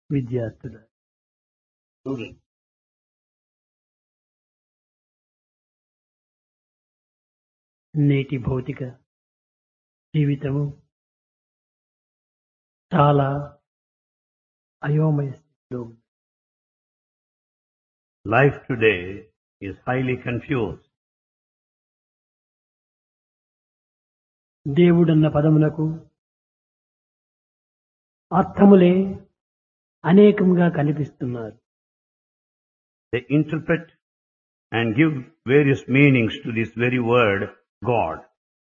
విద్యార్థులు students. నేటి భౌతిక జీవితము చాలా అయోమయ స్థితిలో ఉంది. Life today is highly confused. దేవుడన్న పదమునకు అర్థములే అనేకంగా కనిపిస్తున్నారు They interpret and give various meanings to this very word, God.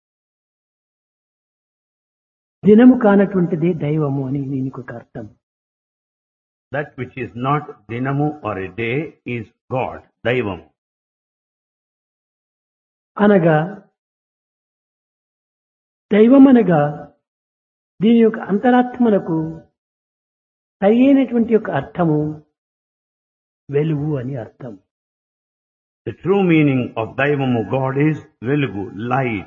దినము కానటువంటిదే దైవము అని దీనికి ఒక అర్థం That which is not dinamu or a day is God, Daivam. అనగా దైవం అనగా దీని యొక్క అంతరాత్మలకు సరైనటువంటి యొక్క అర్థము వెలుగు అని అర్థం The true meaning of Daivamu God is Velugu, light.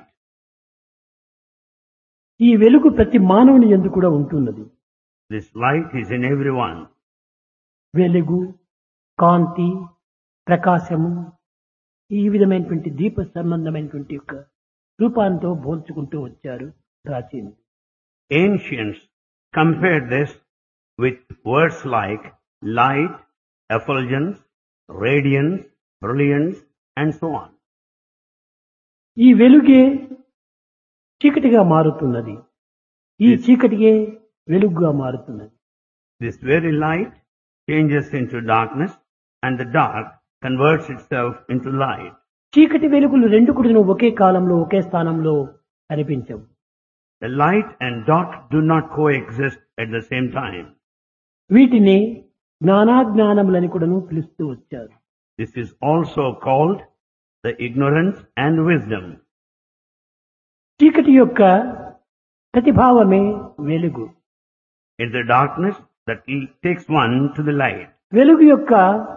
ఈ వెలుగు ప్రతి మానవుని ఎందు కూడా ఉంటున్నది This light is in everyone. వెలుగు కాంతి ప్రకాశము ఈ విధమైనటువంటి దీప సంబంధమైనటువంటి యొక్క రూపాంతో పోల్చుకుంటూ వచ్చారు ప్రాచీన Ancients compared this with words like light, effulgence, radiance, brilliance, and so on. ఈ వెలుగే చీకటిగా మారుతున్నది ఈ చీకటిగే వెలుగుగా మారుతున్నది This very light changes into darkness and the dark converts itself into light. చీకటి వెలుగులు రెండు కూడా ఒకే కాలంలో ఒకే స్థానంలో కనిపించవు The light and dark do not coexist at the same time. వీటిని జ్ఞానాజ్ఞానములని కూడాను పిలుస్తూ వచ్చారు This is also called the ignorance and wisdom. చీకటి యొక్క ప్రతిభావమే వెలుగు It's the darkness that l- takes one to the light. వెలుగు యొక్క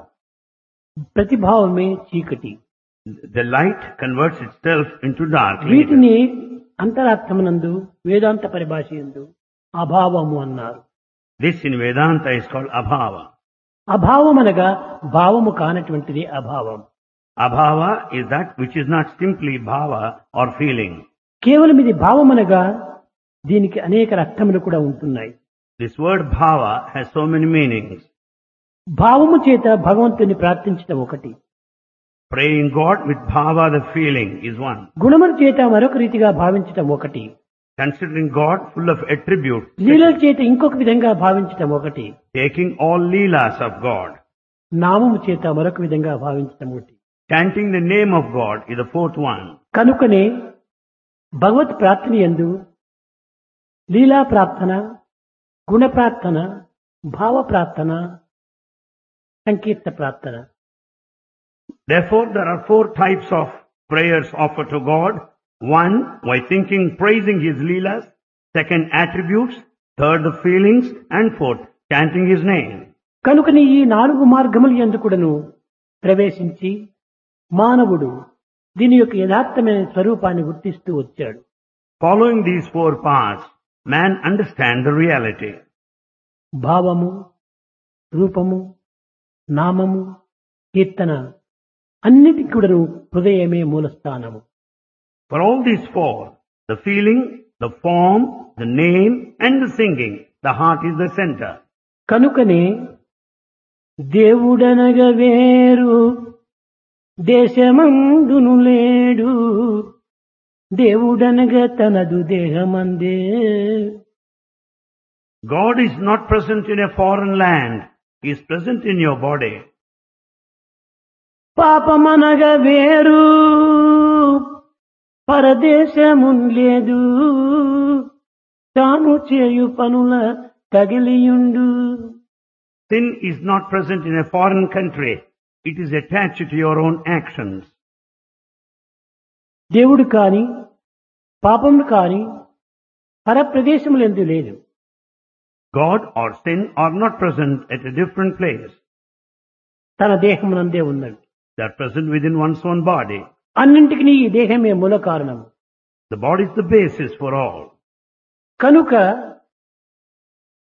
ప్రతిభావమే చీకటి The light converts itself into dark. later. వీటిని అంతరార్థమునందు వేదాంత పరిభాష ఎందు అభావము అన్నారు This in Vedanta is called abhava. అభావం అనగా భావము కానటువంటిది అభావం Abhava is that which is not simply bhava or feeling. కేవలం ఇది భావం అనగా దీనికి అనేక అర్థములు కూడా ఉంటున్నాయి This word bhava has so many meanings. భావము చేత భగవంతుని ప్రార్థించడం ఒకటి Praying God with bhava, the feeling, is one. గుణముల చేత మరొక రీతిగా భావించటం ఒకటి Considering God full of attributes, లీలల చేత ఇంకొక విధంగా భావించటం ఒకటి taking all leelas of God, నామము చేత మరొక విధంగా భావించటం ఒకటి chanting the name of God is the fourth one. కనుకనే భగవత్ ప్రార్థన ఎందు లీలా ప్రార్థన గుణ ప్రార్థన భావ ప్రార్థన సంకీర్త ప్రార్థన Therefore, there are four types of prayers offered to God. One, by thinking, praising His leelas. Second, attributes. Third, the feelings. And fourth, chanting His name. కనుకని ఈ నాలుగు మార్గములు ఎందుకుడను ప్రవేశించి మానవుడు దీని యొక్క యథార్థమైన స్వరూపాన్ని గుర్తిస్తూ వచ్చాడు Following these four paths, man understands the reality. భావము రూపము నామము కీర్తన అన్నిటికి కూడాను హృదయమే మూలస్థానము For all these four, the feeling, the form, the name, and the singing, the heart is the center. కనుకనే దేవుడనగ వేరు దేశమందును లేడు దేవుడనగ తనదు దేహమందే God is not present in a foreign land. He is present in your body. పాపమనగ వేరు పరదేశమున్ లేదు తాను చేయు పనుల తగిలియుండు Sin is not present in a foreign country. It is attached to your own actions. దేవుడు కాని పాపములు కాని పరప్రదేశములందు లేదు God or sin are not present at a different place. తన దేహమునందే ఉన్నది They are present within one's own body. అన్నింటికి ఈ దేహమే మూల కారణము The body is the basis for all. కనుక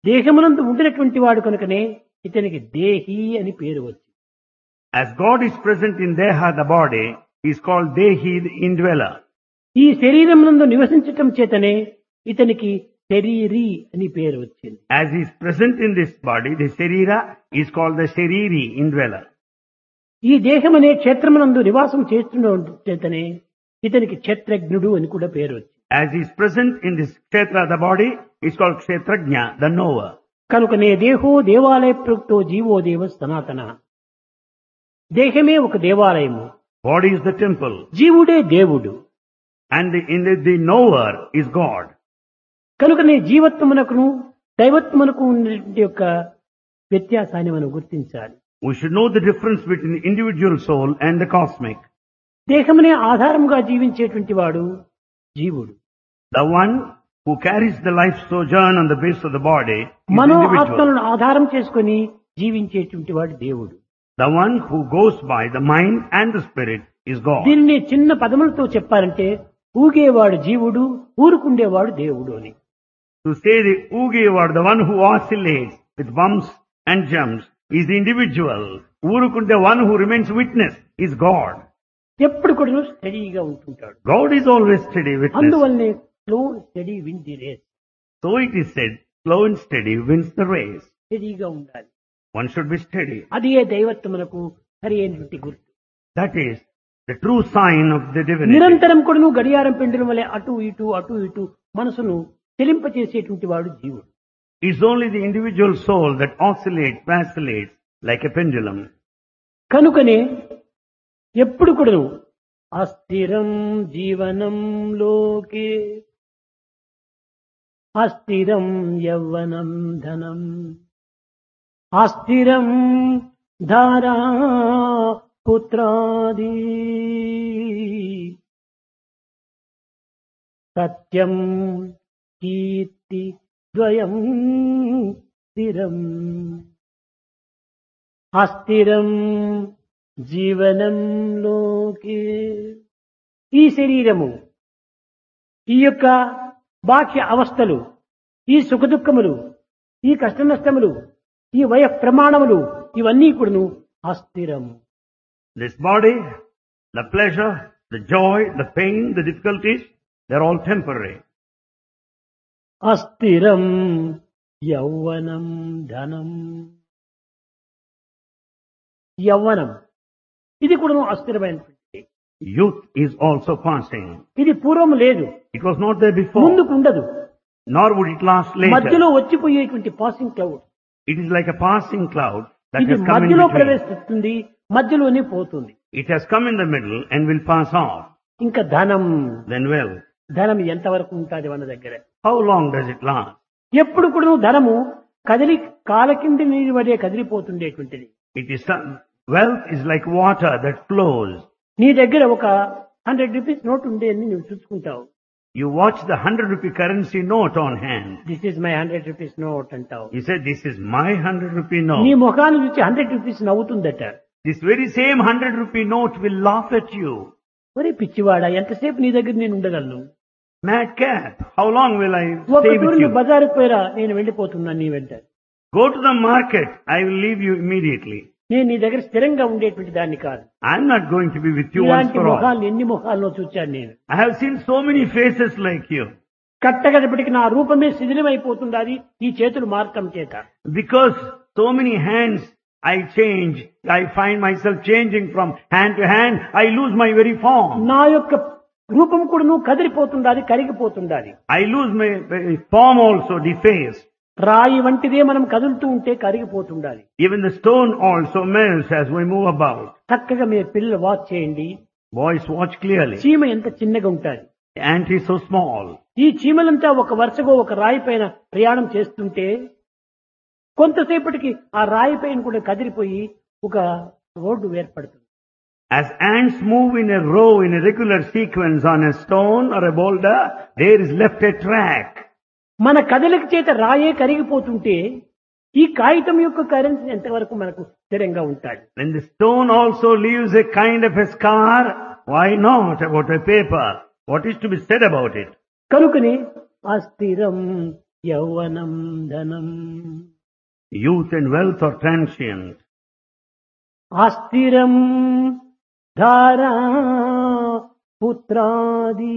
దేహమునందు ఉండినటువంటి వాడు కనుకనే ఇతనికి దేహి అని పేరు వచ్చింది As God is present in Deha, the body, he is called Dehi, the indweller. ఈ శరీరమునందు నివసించటం చేతనే ఇతనికి శరీరి అని పేరు వచ్చింది As he is present in this body, the Sharira is called the Shariri, indweller. ఈ దేహం అనే క్షేత్రమునందు నివాసం చేస్తున్న చేతనే ఇతనికి క్షేత్రజ్ఞుడు అని కూడా పేరు వచ్చింది As he is present in this Kshetra, the body, is called Kshetrajna, the knower. కనుకనే దేహో దేవాలయ ప్రయుక్తో జీవో దేవ సనాతన దేహమే ఒక దేవాలయము Body is the temple, జీవుడే దేవుడు and the, in the, the knower is God. కనుకనే జీవత్వమునకును దైవత్వమునకు ఉన్నటువంటి యొక్క వ్యత్యాసాన్ని మనం గుర్తించాలి We should know the difference between the individual soul and the cosmic. దేహమునే ఆధారముగా జీవించేటువంటి వాడు జీవుడు The one who carries the life sojourn on the base of the body is Mano individual. ఆత్మలను ఆధారం చేసుకొని జీవించేటువంటి వాడు దేవుడు The one who goes by the mind and the spirit is God. దీనిని చిన్న పదములతో చెప్పాలంటే ఊగేవాడు జీవుడు ఊరుకుండేవాడు దేవుడు అని To say the Ugewar, the one who oscillates with bumps and jumps, is the individual. Urukund, the one who remains witness, is God. ఎప్పుడు కూడా స్టడీగా ఉంటుంటాడు God is always steady witness. అందువల్లనే slow steady win the race So it is said, slow and steady wins the race. స్టడీగా ఉండాలి One should be steady. అదే దైవత్వమునకు సరి అయినటువంటి గుర్తు That is the true sign of the divinity. నిరంతరం కూడా గడియారం పెండలం వలె అటు ఇటు అటు ఇటు మనసును చెలింపచేసేటువంటి వాడు జీవుడు It's only the individual soul that oscillates, vacillates like a pendulum. కనుకనే ఎప్పుడు కూడా అస్థిరం జీవనం లోకే అస్థిరం యవ్వనం ధనం అస్థిరం ధారా పుత్రాది సత్యం కీర్తి ద్వయం స్థిరం అస్థిరం జీవనంలోకి ఈ శరీరము ఈ యొక్క బాహ్య అవస్థలు ఈ సుఖదుఖములు ఈ కష్ట నష్టములు ఈ వయ ప్రమాణములు ఇవన్నీ కూడాను అస్థిరం This body, the pleasure, the joy, the pain, the difficulties, they're all temporary. అస్థిరం యౌవనం ధనం యవ్వనం ఇది కూడా అస్థిరమైనటువంటి Youth is also passing. ఇది పూర్వం లేదు It was not there before, ముందుకు ఉండదు nor would it last later. మధ్యలో వచ్చిపోయేటువంటి passing cloud It is like a passing cloud that ఇది has come in మధ్యలో between. ప్రవేశిస్తుంది మధ్యలోనే పోతుంది It has come in the middle and will pass off. ఇంకా ధనం Then well, ధనం ఎంతవరకు ఉంటుంది మన దగ్గర how long does it last? ఎప్పుడు కూడా ధనము కదిలి కాల కింది నీరు వడే కదిలిపోతుండేటువంటిది It is some, wealth is like water that flows. నీ దగ్గర ఒక హండ్రెడ్ రూపీస్ నోట్ ఉండే అని నువ్వు చూసుకుంటావు You watch the hundred rupee currency note on hand. This is my hundred rupees note అంటావు You say, this is my hundred rupee నీ note. ముఖాన్ని చూసి హండ్రెడ్ రూపీస్ నవ్వుతుందట This very same hundred rupee note will laugh at you. ఒరే పిచ్చివాడా ఎంతసేపు నీ దగ్గర నేను ఉండగలను Madcap, how long will I ఒక stay తూరు with నువ్వు you? బజారుకు పోయిరా నేను వెళ్ళిపోతున్నాను నీ వెంట Go to the market. I will leave you immediately. నేను నీ దగ్గర స్థిరంగా ఉండేటువంటి దాన్ని కాదు I'm not going to be with you once ఇలాంటి for all. ముఖాలు ఎన్ని ముఖాల్లో చూచాను నేను I have seen so many faces like you. కట్టగడపటికి నా రూపమే శిథిలమైపోతుండాలి ఈ చేతులు మార్చడం చేత Because so many hands I change, I find myself changing from hand to hand, I lose my very form. నా యొక్క రూపం కూడా నువ్వు కదిలిపోతుండాలి కరిగిపోతుండాలి I lose my very form also defaced. రాయి వంటిదే మనం కదులుతూ ఉంటే కరిగిపోతుండాలి Even the stone also melts as we move about. చక్కగా మీరు పిల్లలు వాచ్ చేయండి Boys, watch clearly. చీమ ఎంత చిన్నగా ఉంటుంది The ant is so small. ఈ చీమలంతా ఒక వరుసగా ఒక రాయి పైన ప్రయాణం చేస్తుంటే కొంతసేపటికి ఆ రాయి పైన కూడా కదిలిపోయి ఒక రోడ్డు ఏర్పడుతుంది As ants move in a row in a regular sequence on a stone or a boulder, there is left a track. మన కదలిక చేత రాయే కరిగిపోతుంటే ఈ కాగితం యొక్క కరెన్సీ ఎంతవరకు మనకు స్థిరంగా ఉంటాడు When the stone also leaves a kind of a scar, why not about a paper? What is to be said about it? కనుకనే అస్థిరం యౌవనం ధనం Youth and wealth are transient. అస్థిరం ధారా పుత్రాది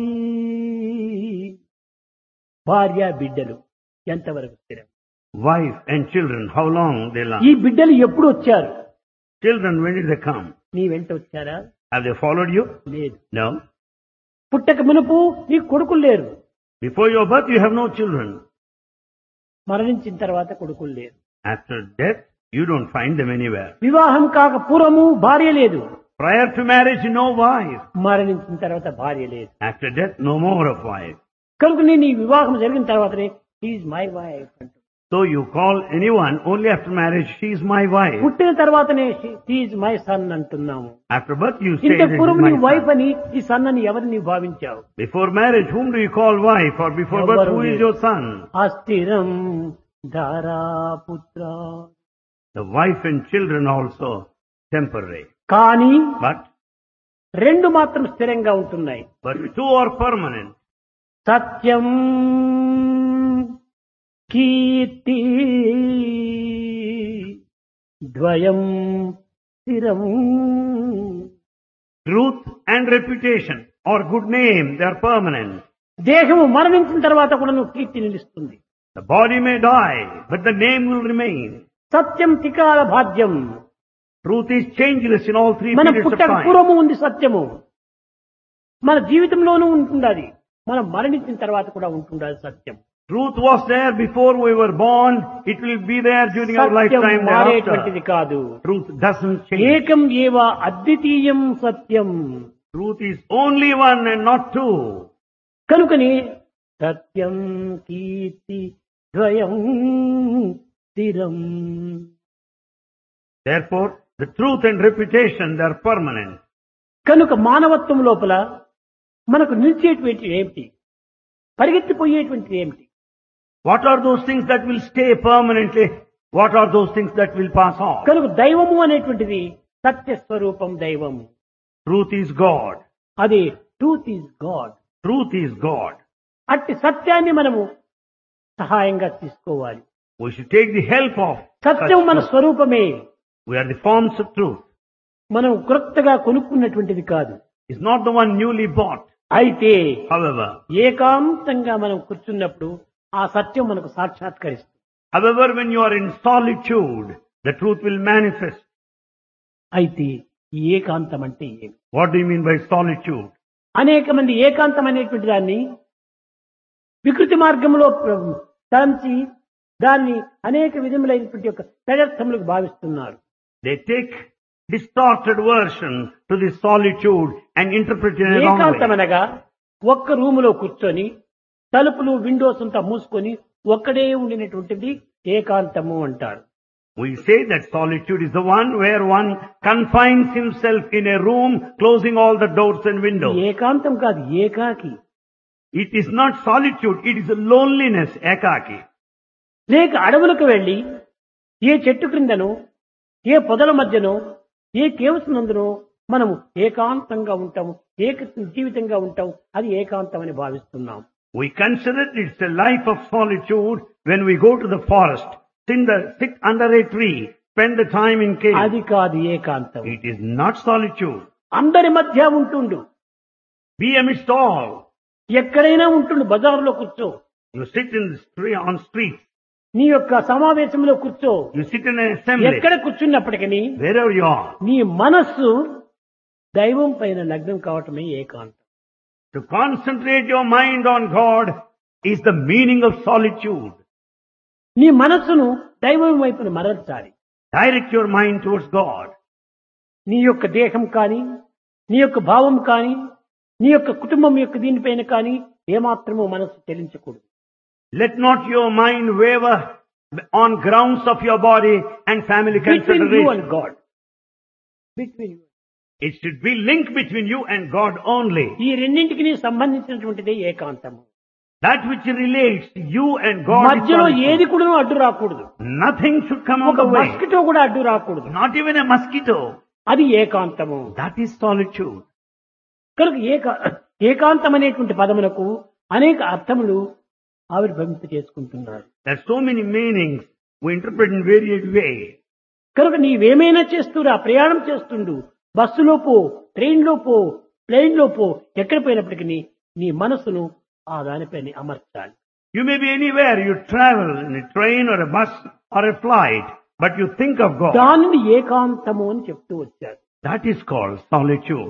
భార్య బిడ్డలు ఎంతవరకు స్థిరం Wife and children, how long they ఈ last? బిడ్డలు ఎప్పుడు వచ్చారు Children, when did they come? నీ వెంట వచ్చారా Have they followed you? లేదు No. పుట్టక మునుపు నీకు కొడుకులు లేరు Before your birth, you have no children. మరణించిన తర్వాత కొడుకులు లేరు After death, you don't find them anywhere. వివాహం కాక పూర్వము భార్య లేదు Prior to marriage, no wife. మరణించిన తర్వాత భార్య లేదు After death, no more of wife. కనుక నేను ఈ వివాహం జరిగిన తర్వాతనే ఈజ్ మై వైఫ్ అంటు So you call anyone only after marriage, she is my wife. పుట్టిన తర్వాతనే ఈజ్ మై సన్ అంటున్నాము After birth, you say ఇంత that పూర్వం is నీ my వైఫ్ son. అని ఈ సన్ అని ఎవరిని భావించావు Before marriage, whom do you call wife? Or before birth, Nobody. who is your son? అస్థిరం ధారాపుత్ర The wife and children also temporary. కానీ But, రెండు మాత్రం స్థిరంగా ఉంటున్నాయి but two are permanent. సత్యం కీర్తి ద్వయం స్థిరం Truth and reputation or good name, they are permanent. దేహము మరణించిన తర్వాత కూడా నువ్వు కీర్తి నిలుస్తుంది The body may die, but the name will remain. Satyam తికాల భాద్యం Truth is changeless in all three మన periods of పుట్టక time. పూర్వము ఉంది సత్యము మన జీవితంలోనూ ఉంటుండాలి మనం మరణించిన తర్వాత కూడా ఉంటుండాలి సత్యం Truth was there before we were born. It will be there during our Satyam lifetime మారేటువంటిది thereafter. కాదు Truth doesn't change. ఏకం ఏవ అద్వితీయం సత్యం Truth is only one and not two. కనుకని సత్యం కీర్తి ద్వయం స్థిరం Therefore, the truth and reputation, they are permanent. కనుక మానవత్వం లోపల మనకు నిలిచేటువంటి ఏమిటి పరిగెత్తిపోయేటువంటిది ఏమిటి What are those things that will stay permanently? What are those things that will pass off? కనుక దైవము అనేటువంటిది సత్య స్వరూపం దైవము Truth is God. అది truth is God Truth is God. అట్టి సత్యాన్ని మనము సహాయంగా తీసుకోవాలి We should take the help of such సత్యం మన truth. స్వరూపమే We are the forms of truth. మనం క్రొత్తగా కొనుక్కున్నటువంటిది కాదు It's not the one newly bought. అయితే However, ఏకాంతంగా మనం కూర్చున్నప్పుడు ఆ సత్యం మనకు సాక్షాత్కరిస్తుంది however, when you are in solitude, the truth will manifest. అయితే ఈ ఏకాంతం అంటే ఏమి What do you mean by solitude? అనేక మంది ఏకాంతం అనేటువంటి దాన్ని వికృతి మార్గంలో ప్ర- తలంచి దాన్ని అనేక విధములైనటువంటి యొక్క పెడర్థములకు భావిస్తున్నారు They take distorted version to this solitude and interpret it in a wrong ఏకాంతం way. అనగా ఒక్క రూములో కూర్చొని తలుపులు విండోస్ అంతా మూసుకొని ఒక్కడే ఉండినటువంటిది ఏకాంతము అంటారు We say that solitude is the one where one confines himself in a room, closing all the doors and ఈ windows. ఏకాంతం కాదు ఏకాకి It is not solitude, it is a loneliness, ekaki. లేక అడవులకు వెళ్లి ఏ చెట్టు క్రిందనో ఏ పొదల మధ్యనో ఏ కేవ్స్ నందునో మనము ఏకాంతంగా ఉంటాము ఏక జీవితంగా ఉంటాం అది ఏకాంతం అని భావిస్తున్నాం We consider it's a life of solitude when we go to the forest, sit, the, sit under a tree, spend the time in cave. అది కాదు ఏకాంతం It is not solitude. అందరి మధ్య ఉంటుండు Be amidst all. ఎక్కడైనా ఉంటుండు బజార్లో కూర్చో You sit in the street, on streets. నీ యొక్క సమావేశంలో కూర్చో You sit in an assembly. ఎక్కడ కూర్చున్నప్పటికీ Wherever you are. నీ మనస్సు దైవం పైన లగ్నం కావటమే ఏకాంతం To concentrate your mind on God is the meaning of solitude. నీ మనస్సును దైవం వైపున మరల్చాలి Direct your mind towards God. నీ యొక్క దేహం కానీ నీ యొక్క భావం కానీ నీ యొక్క కుటుంబం యొక్క దీనిపైన కానీ ఏమాత్రమూ మనస్సు చెల్లించకూడదు Let not your mind waver on grounds of your body and family between you consideration. And God between you It should be linked between you and God only. ఈ రెండింటికి సంబంధించినటువంటిదే ఏకాంతము That which relates you and God. is మధ్యలో solitude. ఏది కూడా అడ్డు రాకూడదు Nothing should come on ఒక the way. Mosquito కూడా అడ్డు రాకూడదు Not even a mosquito. అది ఏకాంతము That is solitude. కనుక ఏక ఏకాంతం అనేటువంటి పదములకు అనేక అర్థములు ఆవిర్భవింప చేసుకుంటున్నారు There are so many meanings we interpret in varied ways. కనుక నీవేమైనా చేస్తురా ప్రయాణం చేస్తుండు బస్సులో పో ట్రైన్లో పో ప్లేన్లో పో ఎక్కడ పోయినప్పటికీ నీ మనసును ఆ దానిపైన అమర్చాలి You may be anywhere, you travel in a train or a bus or a flight, but you think of God. దానిని ఏకాంతము అని చెప్తూ వచ్చారు That is called solitude.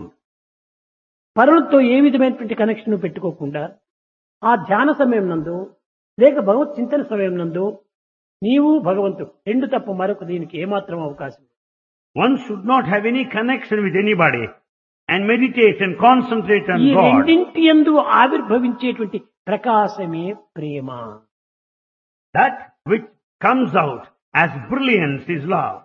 పరులతో ఏ విధమైనటువంటి కనెక్షన్ పెట్టుకోకుండా ఆ ధ్యాన సమయం నందు లేక భగవత్ చింతన సమయం నందు నీవు భగవంతుడు రెండు తప్ప మరొక దీనికి ఏమాత్రం అవకాశం లేదు. One should not have any connection with anybody and meditate and concentrate on ఈ God. రెండింటి యందు ఆవిర్భవించేటువంటి ప్రకాశమే ప్రేమ That which comes out as brilliance is love.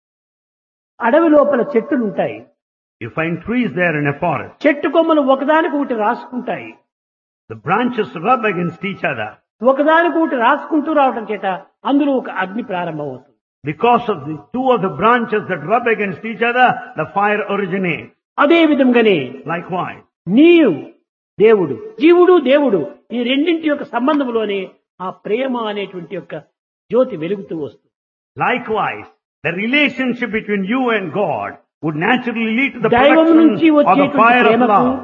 అడవి లోపల చెట్టులు ఉంటాయి You find trees there in a forest. చెట్టు కొమ్మలు ఒకదానికి ఒకటి రాసుకుంటాయి The branches rub against each other. ఒకదానికి ఒకటి రాసుకుంటూ రావడం చేత అందులో ఒక అగ్ని ప్రారంభమవుతుంది Because of the two of the branches that rub against each other, the fire originates. అదే విధంగానే Likewise, నీవు దేవుడు జీవుడు దేవుడు ఈ రెండింటి యొక్క సంబంధంలోనే ఆ ప్రేమ అనేటువంటి యొక్క జ్యోతి వెలుగుతూ వస్తుంది likewise, the relationship between you and God would naturally lead to the దైవం నుంచి production of the వచ్చేటువంటి fire of ప్రేమకు love.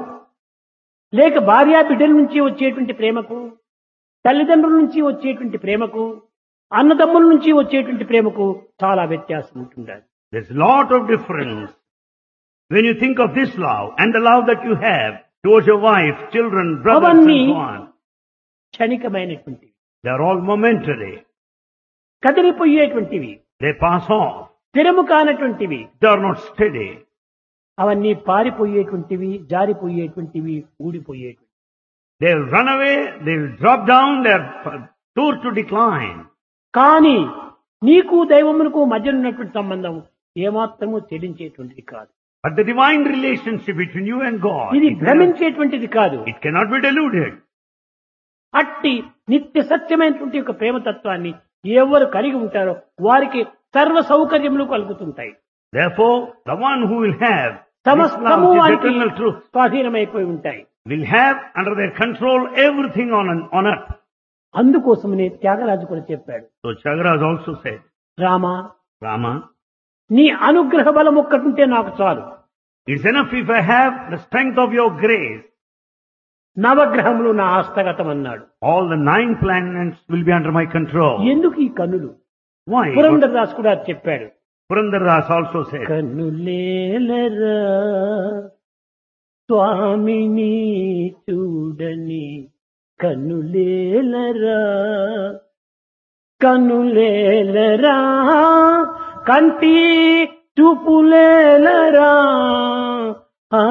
లేక భార్యా బిడ్డల నుంచి వచ్చేటువంటి ప్రేమకు తల్లిదండ్రుల నుంచి వచ్చేటువంటి ప్రేమకు అన్నదమ్ముల నుంచి వచ్చేటువంటి ప్రేమకు చాలా వ్యత్యాసం ఉంటుంది There's a lot of difference when you think of this love and the love that you have towards your wife, children, brothers అవన్నీ and so on. క్షణికమైనటువంటివి They're all momentary. కదిలిపోయేటువంటివి They pass off. స్థిరము కానటువంటివి They're not steady. అవన్నీ పారిపోయేటువంటివి జారిపోయేటువంటివి ఊడిపోయేటువంటివి They'll run away, they'll drop down, they're sure to decline. కానీ నీకు దైవమునకు మధ్య ఉన్నటువంటి సంబంధం ఏమాత్రము చెల్లించేటువంటిది కాదు But the divine relationship between you and God, ఇది it, cannot, భ్రమించేటువంటిది కాదు it cannot be deluded. అట్టి నిత్య సత్యమైనటువంటి యొక్క ప్రేమతత్వాన్ని ఎవరు కలిగి ఉంటారో వారికి సర్వ సౌకర్యములు కలుగుతుంటాయి Therefore, the one who will have this సమస్తము love, this వారికి eternal truth, స్వాధీనమైపోయి ఉంటాయి will have under their control everything on, on earth. అందుకోసమనే త్యాగరాజు కూడా చెప్పాడు So Chagraj also said, Rama Rama, నీ అనుగ్రహ బలం ఒక్కటుంటే నాకు చాలు it's enough if I have the strength of your grace. నవగ్రహములు నా హస్తగతం అన్నాడు All the nine planets will be under my control. ఎందుకు ఈ కన్నులు Why? పురంధర్ దాస్ కూడా చెప్పాడు Purandaras also said, కన్నులేలరా స్వామిని చూడని కన్నులేలరా కన్నులేలరా కంటి చూపులేలరా ఆ,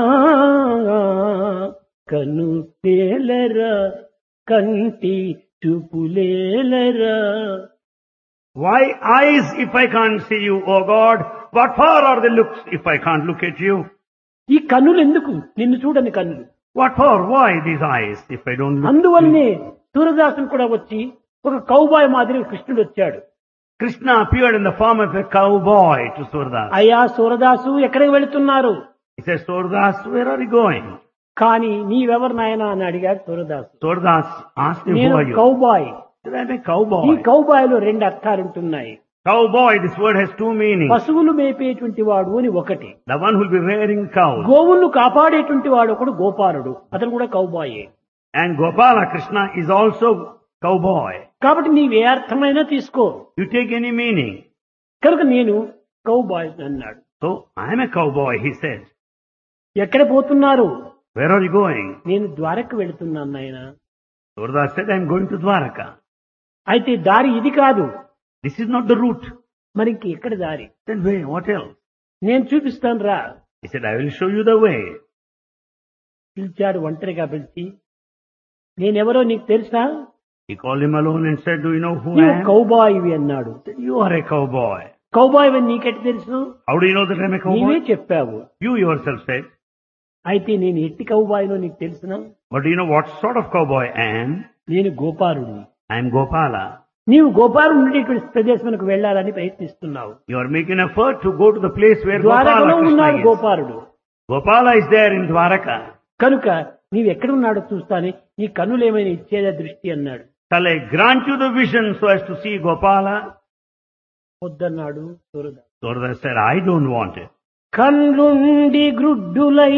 కన్నులేలరా కంటి చూపులేలరా Why eyes if I can't see you, O God? What for are the looks if I can't look at you? ఈ కన్నులు ఎందుకు నిన్ను చూడని కన్నులు What for? Why these eyes if I don't look? అందువల్లనే సూరదాసులు కూడా వచ్చి ఒక కౌబాయ్ మాదిరి కృష్ణుడు వచ్చాడు Krishna appeared in the form of a cowboy to Surdas. అయ్యా సూరదాసు ఎక్కడికి వెళుతున్నారు He says, Surdas, where are you going? కానీ నీవెవరు నాయనా అని అడిగాడు Surdas Surdas asked him, who నేను are you? Cowboy He said, I'm a ఈ cowboy. కౌబాయ్లో రెండు అర్థాలు ఉంటున్నాయి Cowboy, this word has two meanings. పశువులు మేపేటువంటి వాడు అని ఒకటి The one who will be rearing cows. గోవులను కాపాడేటువంటి వాడు ఒకడు గోపాలుడు అతను కూడా కౌబాయే And Gopala Krishna is also cowboy. కాబట్టి నీవే అర్థమైనా తీసుకో You take any meaning. కనుక నేను కౌబాయ్ అన్నాడు So, I'm a cowboy, he said. ఎక్కడ పోతున్నారు Where are you going? నేను ద్వారకు వెళుతున్నాను నాయనా Surdas said, I'm going to Dwaraka. అయితే దారి ఇది కాదు This is not the route. మరి ఇంక ఎక్కడ దారి Then wait, what else? నేను చూపిస్తాను రా He said, I will show you the way. పిలిచాడు ఒంటరిగా పిలిచి నేనెవరో నీకు తెలుసా He called him alone and said, do you know who I నువ్వు am? కౌబాయివి అన్నాడు He said, you are a cowboy. Cowboy అని నీకెట్ తెలుసు How do you know that I'm a నీవే cowboy? చెప్పావు You yourself said. అయితే నేను ఎట్టి కౌబాయినో నీకు తెలుసునా But do you know what sort of cowboy I am? నేను గోపాలుడిని I am Gopala. నీవు గోపాలు ఉండేటువంటి ప్రదేశానికి వెళ్ళాలని ప్రయత్నిస్తున్నావు You are making effort to go to the place where ద్వారకలో Gopala ఉన్నాడు Krishna is. గోపాలుడు Gopala is there in Dwaraka. కనుక నీవు ఎక్కడ ఉన్నాడో చూస్తానే నీ కన్నులేమైనా ఇచ్చేదా దృష్టి అన్నాడు Shall I grant you the vision so as to see Gopala? వద్దన్నాడు Surdas Surdas said, I don't want it. కన్లుండి గ్రుడ్డులై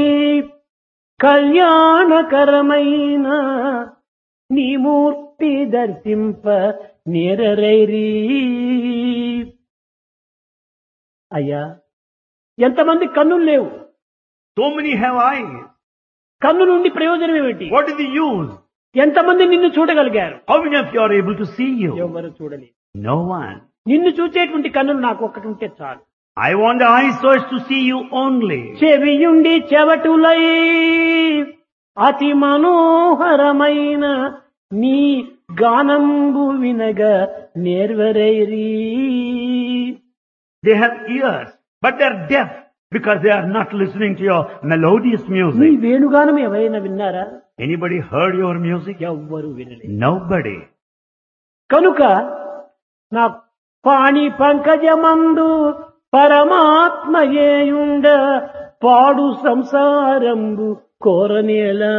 కళ్యాణకరమైన నీ మూర్తి దర్శింప నేరరైరీ అయ్యా ఎంతమంది కన్నులు లేవు So many have eyes. కన్ను నుండి ప్రయోజనం ఏమిటి What is the use? ఎంతమంది నిన్ను చూడగలిగారు How many of you are able to see you? ఎవరు చూడలేదు No one. నిన్ను చూచేటువంటి కన్నులు నాకు ఒక్కటి ఉంటే చాలు I want the eyes so as to see you only. చెవియుండి చెవటులై అతి మనోహరమైన నీ గానంబు వినగ నేర్వరైరీ They have ears, but they are deaf because they are not listening to your melodious నీ music. వేణుగానం ఎవరైనా విన్నారా Anybody heard your music? ఎవ్వరు వినలేదు Nobody. కనుక నా పాణి పంకజమందు పరమాత్మయేయుండ పాడు సంసారంబు కోరనేలా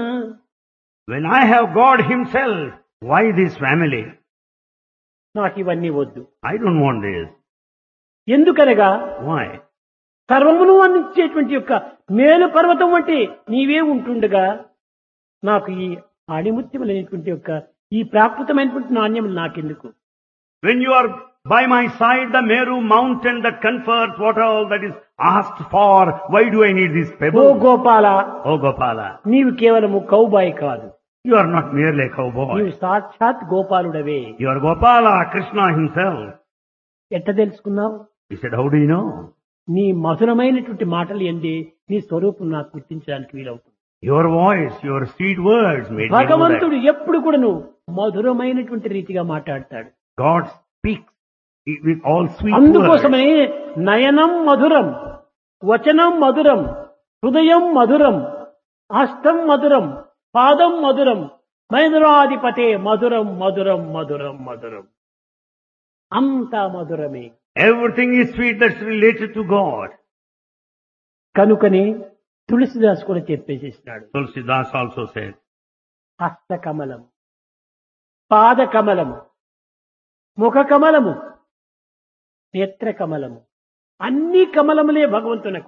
When I have God Himself, why this family? నాకు ఇవన్నీ వద్దు I don't want this. ఎందుకనగా Why? సర్వమును అందించేటువంటి యొక్క మేలు పర్వతం వంటి నీవే ఉంటుండగా నాకు ఈ ఆణిముత్యములైనటువంటి యొక్క ఈ ప్రాకృతమైనటువంటి నాణ్యములు నాకెందుకు When you are by my side, the Meru mountain that confers what all that is asked for, why do I need this oh pebble? Gopala Oh Gopala, నీవు కేవలము కౌబాయి కాదు you are not merely a cowboy. నీవు సాక్షాత్ గోపాలుడవే You are Gopala, Krishna himself. ఎట్ట తెలుసుకున్నావు He said, how do you know? నీ మధురమైనటువంటి మాటలు ఎంది నీ స్వరూపం నాకు గుర్తించడానికి వీలవుతుంది Your voice, your sweet words made me know that. భగవంతుడు ఎప్పుడు కూడాను మధురమైనటువంటి రీతిగా మాట్లాడతాడు God speaks with all sweet words. అందుకోసమనే నయనం మధురం వచనం మధురం హృదయం మధురం హస్తం మధురం పాదం మధురం మధురాధిపతే మధురం మధురం మధురం మధురం అంతా మధురమే Everything is sweet that's related to God. కనుకనే తులసిదాస్ కూడా చెప్పేసేసినాడు Tulsidas also said, హస్త కమలం పాద కమలము ముఖ కమలము నేత్ర కమలము అన్ని కమలములే భగవంతునకు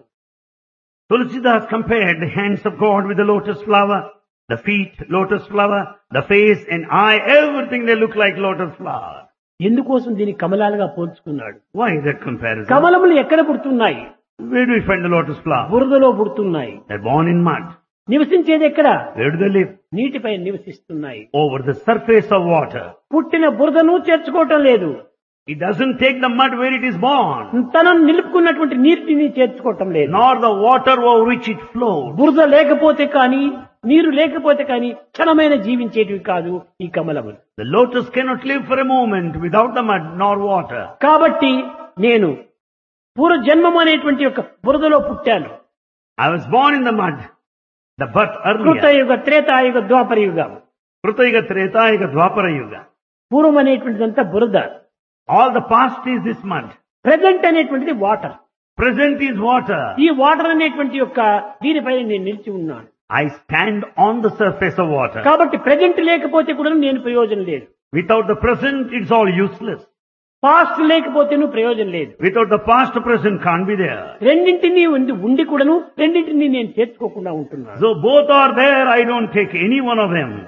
Tulsidas compared the hands of God with the lotus flower, the feet, lotus flower, the face and eye, everything they look like lotus flower. ఎందుకోసం దీన్ని కమలాలుగా పోల్చుకున్నాడు Why that comparison? కమలములు ఎక్కడ పుడుతున్నాయి Where do we find the lotus flower? బురదలో పుడుతున్నాయి They're born in mud. నివసించేది ఎక్కడ Where do they live? నీటిపై నివసిస్తున్నాయి Over the surface of water. పుట్టిన బురదను చేర్చుకోవటం లేదు It doesn't take the mud where it is born, తనను నిలుపుకున్నటువంటి నీటిని చేర్చుకోవటం లేదు nor the water over which it flows. బురద లేకపోతే కానీ నీరు లేకపోతే కానీ క్షణమైన జీవించేటివి కాదు ఈ కమలములు The lotus cannot live for a moment without the mud nor water. కాబట్టి నేను పూర్వ జన్మం అనేటువంటి ఒక బురదలో పుట్టాను I was born in the mud. The birth earlier. కృతయుగ త్రేతాయుగ ద్వాపర యుగం Krutayuga, Tretayuga, Dwapara Yuga. పూర్వం అనేటువంటిదంతా బురద All the past is this mud. Present అనేటువంటిది వాటర్ Present is water. ఈ వాటర్ అనేటువంటి యొక్క దీనిపైన నేను నిలిచి ఉన్నాను I stand on the surface of water. కాబట్టి ప్రజెంట్ లేకపోతే కూడా నేను ప్రయోజనం లేదు Without the present, it's all useless. Past లేకపోతే నువ్వు ప్రయోజనం లేదు Without the past, present can't be there. రెండింటినీ ఉండి ఉండి కూడాను రెండింటినీ నేను చేర్చుకోకుండా ఉంటున్నాను So both are there, I don't take any one of them.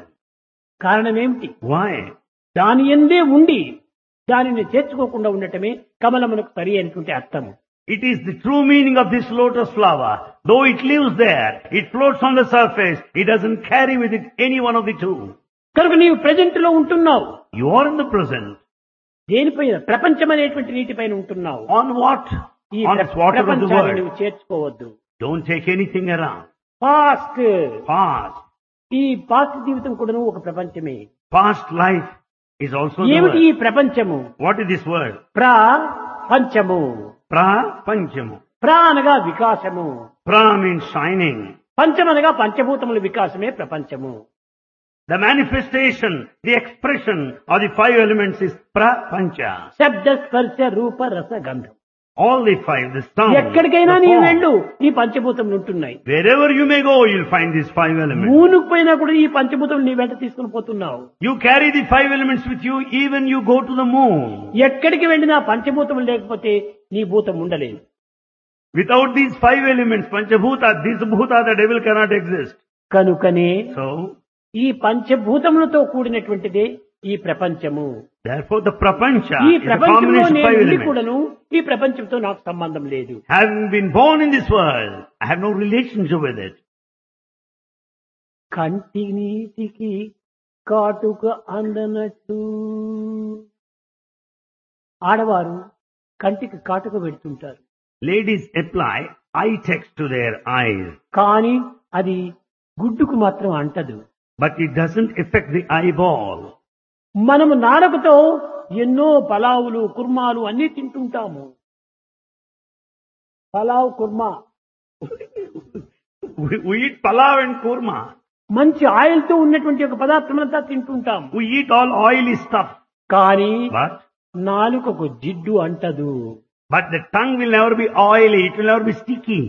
కారణం ఏమిటి Why? దాని ఎందే ఉండి దానిని చేర్చుకోకుండా ఉండటమే కమలమునకు సరి అయినటువంటి అర్థము It is the true meaning of this lotus flower. Though it lives there, it floats on the surface, it doesn't carry with it any one of the two. కనుక నీవు ప్రజెంట్ లో ఉంటున్నావు You are in the present. దేనిపైన ప్రపంచం అనేటువంటి నీటిపైన ఉంటున్నావు On what? ఈ On this water of the ప్రపంచాన్ని world. నువ్వు చేర్చుకోవద్దు Don't take anything around. Past Past. ఈ పాస్ట్ జీవితం కూడాను ఒక ప్రపంచమే Past life is also the ఏమిటి ఈ word. ప్రపంచము What is this word? ప్రా పంచము Pra Panchamu. ప్రా అనగా వికాసము Pra means shining. పంచమనగా పంచభూతముల వికాసమే ప్రపంచము The manifestation, the expression of the five elements is Pra Pancha. శబ్ద స్పర్శ రూప రస గంధం All the five, the sound, ఎక్కడికైనా the నీ form. వెళ్ళు ఈ పంచభూతములు ఉంటున్నాయి Wherever you may go, you'll find these five elements. మూనుకు పోయినా కూడా ఈ పంచభూతం నీ వెంట తీసుకుని పోతున్నావు You carry the five elements with you even you go to the moon. ఎక్కడికి వెళ్ళినా పంచభూతం లేకపోతే నీ భూతం ఉండలేదు Without these five elements, Panchabhuta, this Bhuta, the devil cannot exist. కనుకనే So, ఈ పంచభూతములతో కూడినటువంటిదే ఈ ప్రపంచము therefore the Prapancha ఈ is a ప్రపంచంలో combination of నేను five ఉండి elements. కూడాను ఈ ప్రపంచంతో నాకు సంబంధం లేదు Having been born in this world, I have no relationship with it. కంటి నీటికి కాటుక అందనట్టు ఆడవారు కంటికి కాటుక పెడుతుంటారు Ladies apply eye text to their eyes, కానీ అది గుడ్డుకు మాత్రం అంటదు but it doesn't affect the eyeball. మనము నాలుకతో ఎన్నో పలావులు కుర్మాలు అన్ని తింటుంటాము pulao korma We, we eat palav and kurma. మంచి ఆయిల్ తో ఉన్నటువంటి ఒక పదార్థమంతా తింటుంటాం We eat all oily stuff. కానీ But, నాలుకకు జిడ్డు అంటదు but the tongue will never be oily. It will never be sticky.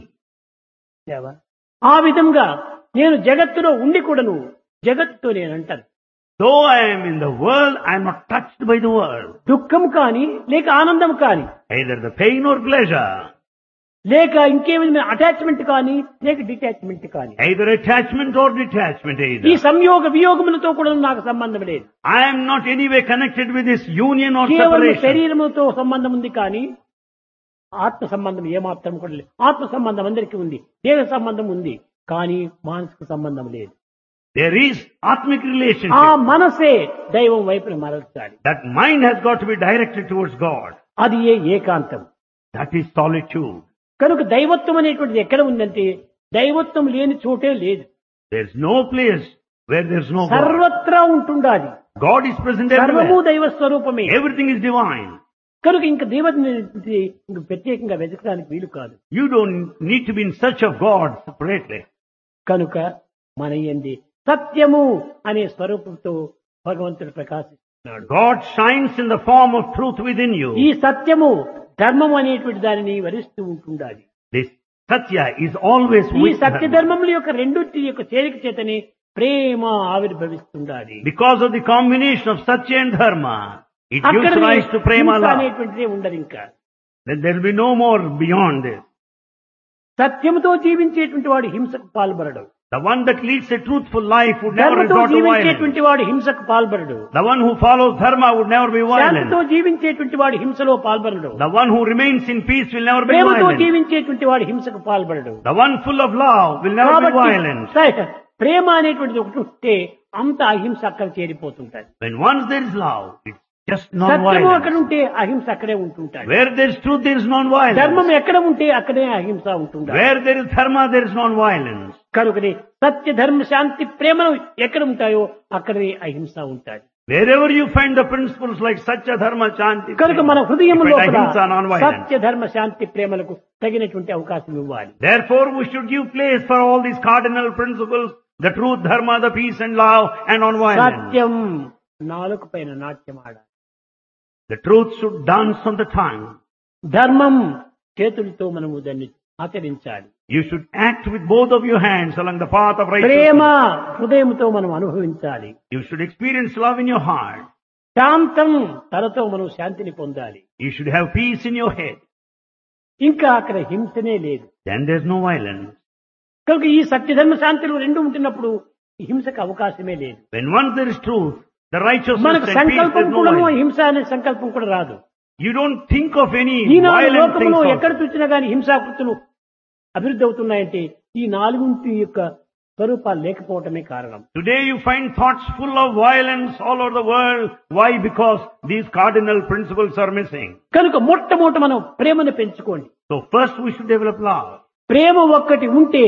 దేవా. ఆ విధంగా నేను జగత్తులో ఉండి కూడాను జగత్తుతో నేను అంటాను Though I am in the world, I am not touched by the world. దుఃఖం కాని లేక ఆనందం కాని Either the pain or pleasure. లేక ఇంకేమైనా అటాచ్మెంట్ కానీ లేక డిటాచ్మెంట్ కానీ Either attachment or detachment ఈ either. సంయోగ వియోగములతో కూడా నాకు సంబంధం లేదు I am not anyway connected with this union or కేవలం separation. శరీరముతో సంబంధం ఉంది కానీ ఆత్మ సంబంధం ఏమాత్రం కూడా లేదు ఆత్మ సంబంధం అందరికీ ఉంది దేహ సంబంధం ఉంది కానీ మానసిక సంబంధం లేదు There is atmic ఆ relationship. మనసే దైవం వైపున మరల్చాలి That mind has got to be directed towards God. అది ఏ ఏకాంతం That is solitude. కనుక దైవత్వం అనేటువంటిది ఎక్కడ ఉందంటే దైవత్వం లేని చోటే లేదు There's no place where there's no God. సర్వత్రా ఉంటుండాలి God is present సర్వము everywhere. దైవ స్వరూపమే Everything is divine. కనుక ఇంక దేవుని ఇంక ప్రత్యేకంగా వెతకడానికి వీలు కాదు You don't need to be in search of God separately. కనుక మన ఎంది సత్యము అనే స్వరూపంతో భగవంతుడు ప్రకాశిస్తున్నాడు God shines in the form of truth within ఈ you. సత్యము ధర్మం అనేటువంటి దానిని వరిస్తూ ఉంటుండాలి This Satya is always ఈ with సత్య them. ధర్మముల యొక్క రెండింటి యొక్క చేరిక చేతనే ప్రేమ ఆవిర్భవిస్తుండాలి Because of the combination of Satya and Dharma, it gives అక్కడ rise to prema love. అనేటువంటిదే ఉండదు ఇంకా Then there will be no more beyond this. సత్యముతో జీవించేటువంటి వాడు హింసకు పాల్పడడు The one that leads a truthful life would never ధర్మతో resort to violence. జీవించేటువంటి వాడు హింసకు పాల్పడడు The one who follows Dharma would never be శాంతితో violent. జీవించేటువంటి వాడు హింసలో పాల్పడడు The one who remains in peace will never be ప్రేమతో violent. జీవించేటువంటి వాడు హింసకు పాల్పడడు The one full of love will never be కాబట్టి violent. స- ప్రేమ అనేటువంటిది ఒకటి ఉంటే అంత అహింస అక్కడ చేరిపోతుంటాడు When once there is love, it's just సత్యము అక్కడ non-violence. ఉంటే అహింస అక్కడే ఉంటుంటాడు Where there is truth, there is ధర్మం non-violence. ఎక్కడ ఉంటే అక్కడే అహింస ఉంటుంటాడు Where there is Dharma, there is non-violence. కనుకనే సత్య ధర్మ శాంతి ప్రేమలు ఎక్కడ ఉంటాయో అక్కడే అహింస ఉంటాడు Wherever you find the principles like Satya, Dharma, Chanti, కనుక మన హృదయం you find లోపల ahimsa, non-violence. సత్య ధర్మ శాంతి ప్రేమలకు తగినటువంటి అవకాశం ఇవ్వాలి Therefore, we should give place for all these cardinal principles, the truth, Dharma, the peace and love, and non-violence. సత్యం నాలుగు పైన నాట్యం ఆడాలి The truth should dance on the tongue. ధర్మం చేతులతో మనము దాన్ని ఆచరించాలి You should act with both of your hands along the path of Prema righteousness. హృదయంతో మనం అనుభవించాలి You should experience love in your heart. శాంతం తనతో మనం శాంతిని పొందాలి You should have peace in your head. ఇంకా అక్కడ హింసనే లేదు Then there's no violence. కనుక ఈ సత్యధర్మ శాంతులు రెండు ఉంటున్నప్పుడు ఈ హింసకు అవకాశమే లేదు When once there is truth, the righteousness మనకు and peace, సంకల్పం there's no కూడా violence. హింస అనే సంకల్పం కూడా రాదు You don't think of any Eenadu violent things. లోకంలో ఎక్కడ also. చూసినా గానీ హింసాకృతులు అభివృద్ధి అవుతున్నాయంటే ఈ నాలుగుంటి యొక్క స్వరూపాలు లేకపోవటమే కారణం Today you find thoughts full of violence all over the world. Why? Because these cardinal principles are missing. కనుక మొట్టమొదట మనం ప్రేమను పెంచుకోండి So first we should develop love. ప్రేమ ఒక్కటి ఉంటే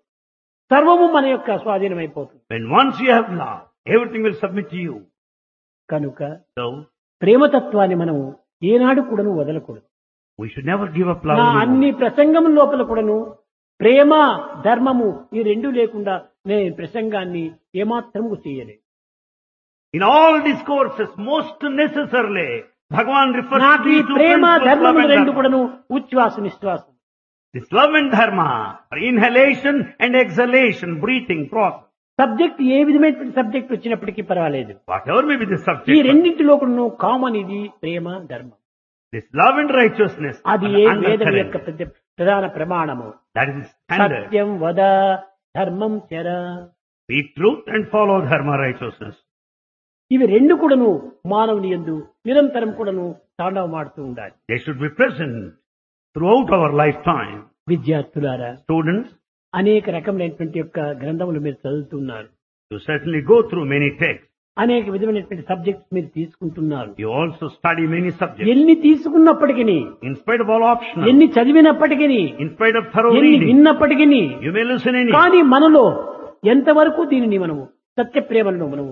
సర్వము మన యొక్క స్వాధీనమైపోతుంది When once you have love, everything will submit to you. కనుక So ప్రేమతత్వాన్ని మనం ఏనాడు కూడాను వదలకూడదు we should never give up love. నా anymore. అన్ని ప్రసంగం లోపల కూడాను ప్రేమ ధర్మము ఈ రెండు లేకుండా నేను ప్రసంగాన్ని ఏమాత్రము చేయలేదు In all discourses, most necessarily, Bhagavan refers to నాకు ఈ these two Prema principles, love ధర్మములు and రెండు dharma. కూడాను ఉచ్ఛ్వాస నిశ్వాసం This love and dharma are inhalation and exhalation, breathing process. Subject ఏ విధమైనటువంటి సబ్జెక్ట్ వచ్చినప్పటికీ పర్వాలేదు Whatever may be the ఈ subject, రెండింటిలో కూడాను కామన్ ఇది ప్రేమ ధర్మం this love and righteousness అది are ఏ the వేదం undercurrent. యొక్క పెద్ద ప్రధాన ప్రమాణము That is the standard. సత్యం వద ధర్మం చర Speak truth and follow dharma righteousness. ఇవి రెండు కూడాను మానవుని ఎందు నిరంతరం కూడాను తాండవమాడుతూ ఉండాలి They should be present throughout our lifetime. విద్యార్థులారా Students, అనేక రకములైనటువంటి యొక్క గ్రంథములు మీరు చదువుతున్నారు you certainly go through many texts. అనేక విధమైనటువంటి సబ్జెక్ట్స్ మీరు తీసుకుంటున్నారు You also study many subjects. ఎన్ని తీసుకున్నప్పటికీ In spite of all optional, ఎన్ని చదివినప్పటికీ in spite of thorough ఎన్ని reading, విన్నప్పటికీ you may listen any. కానీ మనలో ఎంతవరకు దీనిని మనము సత్య ప్రేమలను మనము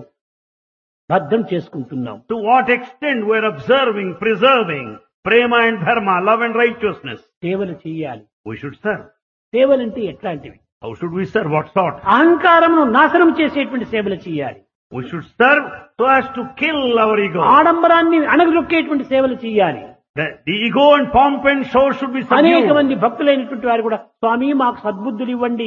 భద్రం చేసుకుంటున్నాం To what extent we're observing, preserving prema and dharma, love and righteousness. సేవలు చేయాలి We should serve. సేవలంటే ఎట్లాంటివి How should we serve? What sort? అహంకారమును నాశనం చేసేటువంటి సేవలు చేయాలి We should serve so as to kill our ego. ఆడంబరాన్ని అణగదొక్కేటువంటి సేవలు చేయాలి The, the ego and pomp and show should be అనేక subdued. మంది భక్తులైనటువంటి వారు కూడా స్వామి మాకు సద్బుద్ధులు ఇవ్వండి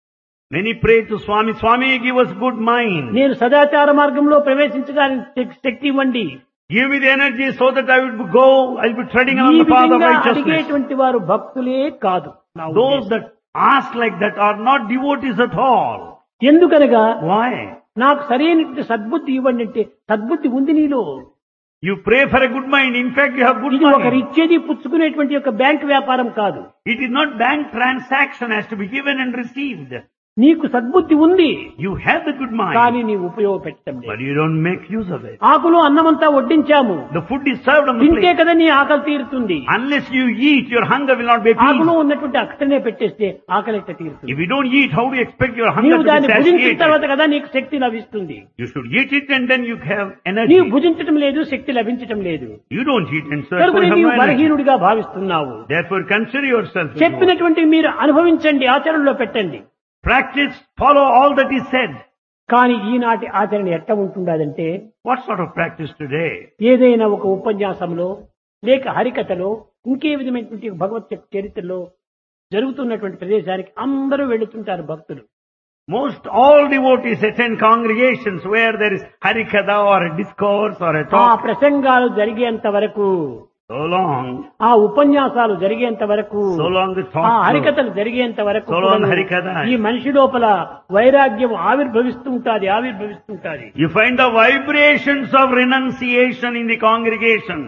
Many pray to Swami, Swami give us good mind. నేను సదాచార మార్గంలో ప్రవేశించడానికి శక్- శక్తి ఇవ్వండి Give me the energy so that I would go, I'll be treading ఈ along the path of విధంగా righteousness. అడిగేటువంటి వారు భక్తులే కాదు నా Those ఉద్దేశం. that ask like that are not devotees at all. ఎందుకనగా Why? నాకు సరైన సద్బుద్ధి ఇవ్వండి అంటే సద్బుద్ధి ఉంది నీలో You pray for a good mind. In fact, you have good ఇది ఒకరు mind. ఇచ్చేది పుచ్చుకునేటువంటి యొక్క బ్యాంక్ వ్యాపారం కాదు It is not bank transaction has to be given and received. నీకు సద్బుద్ధి ఉంది You have the good mind, కానీ నీవు ఉపయోగపెట్టడం లేదు but you don't make use of it. ఆకులు అన్నమంతా వడ్డించాము The food is served on the తింటే plate. కదా నీ ఆకలి తీరుతుంది Unless you eat, your hunger will not be ఆకులు appeased. ఉన్నటువంటి అక్కడనే పెట్టేస్తే ఆకలి ఎట్లా తీరుతుంది If you don't eat, how do you expect your hunger నీవు to be దాన్ని భుజించిన తర్వాత satiated? కదా నీకు శక్తి లభిస్తుంది You should eat it and then you have నీవు energy. భుజించటం లేదు శక్తి లభించటం లేదు You don't eat and so కనుక therefore you have నీవు no energy. బలహీనుడిగా భావిస్తున్నావు Therefore consider yourself. as one. చెప్పినటువంటి మీరు అనుభవించండి ఆచరణలో పెట్టండి Practice, follow all that is said. కానీ ఈనాటి ఆచరణ ఎట్ట ఉంటుండదంటే What sort of practice today? ఏదైనా ఒక ఉపన్యాసంలో లేక హరికథలో ఇంకే విధమైనటువంటి భగవత్ చరిత్రలో జరుగుతున్నటువంటి ప్రదేశానికి అందరూ వెళుతుంటారు భక్తులు Most all devotees attend congregations where there is harikatha or a discourse or a ఆ talk. ప్రసంగాలు జరిగేంత వరకు So long, ఆ ఉపన్యాసాలు జరిగేంత వరకు so long the ఆ talk. goes. హరికథలు జరిగేంత వరకు So long కూడాను హరికథ. ఈ మనిషి లోపల వైరాగ్యం ఆవిర్భవిస్తుంటాది ఆవిర్భవిస్తుంటాది You find the vibrations of renunciation in the congregation.